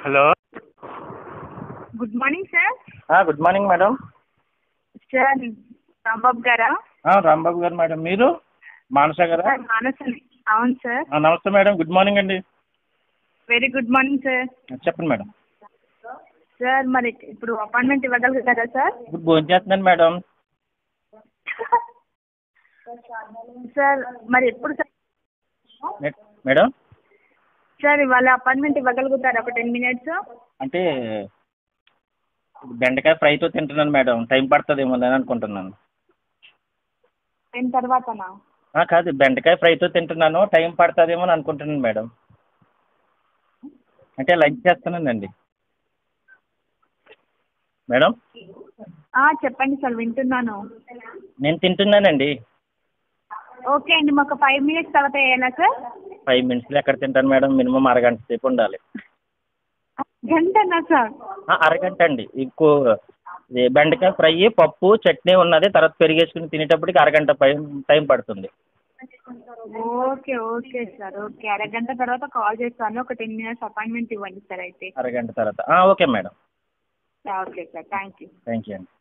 hello good morning sir good morning madam sir Rambabu గారా రాంబాబు గారు madam మీరు మానస గారా సార్ మానసని అవును సార్ ఆ, నమస్తే మేడం గుడ్ మార్నింగ్ అండి వెరీ గుడ్ మార్నింగ్ సార్ చెప్పండి మేడం సార్ మరి ఇప్పుడు అపాయింట్మెంట్ ఇవ్వగలుగుతారా సార్ ఇప్పుడు భోజనం చేస్తున్నాను మేడం సార్ మరి ఎప్పుడు సార్ మే- మేడం సార్ ఇవాళ అపాయింట్మెంట్ ఇవ్వగలుగుతారా ఒక టెన్ మినిట్స్ అంటే బెండకాయ ఫ్రైతో తింటున్నాను మేడం టైం పడుతుందేమో అని అనుకుంటున్నాను టెన్ తర్వాతనా ఆ, కాదు బెండకాయ ఫ్రైతో తింటున్నాను టైం పడుతుందేమో అని అనుకుంటున్నాను మేడం అంటే లంచ్ చేస్తున్నానండి మేడం ఆ, చెప్పండి సార్ వింటున్నాను నేను తింటున్నానండి ఓకే అండి మాకు ఫైవ్ మినిట్స్ తర్వాత వేయాలా సార్ ఫైవ్ మినిట్స్లో ఎక్కడ తింటాను మేడం మినిమం అరగంట సేపు ఉండాలి గంటనా సార్ ఆ, అరగంట అండి ఇంకో ఇది బెండకాయ ఫ్రై పప్పు చట్నీ ఉన్నది తర్వాత పెరిగేసుకుని తినేటప్పటికి అరగంట పై టైం పడుతుంది ఓకే ఓకే సార్ ఓకే అరగంట తర్వాత కాల్ చేస్తాను ఒక టెన్ మినిట్స్ అపాయింట్మెంట్ ఇవ్వండి సార్ అయితే అరగంట తర్వాత ఆ, okay madam okay sir thank you thank you అండి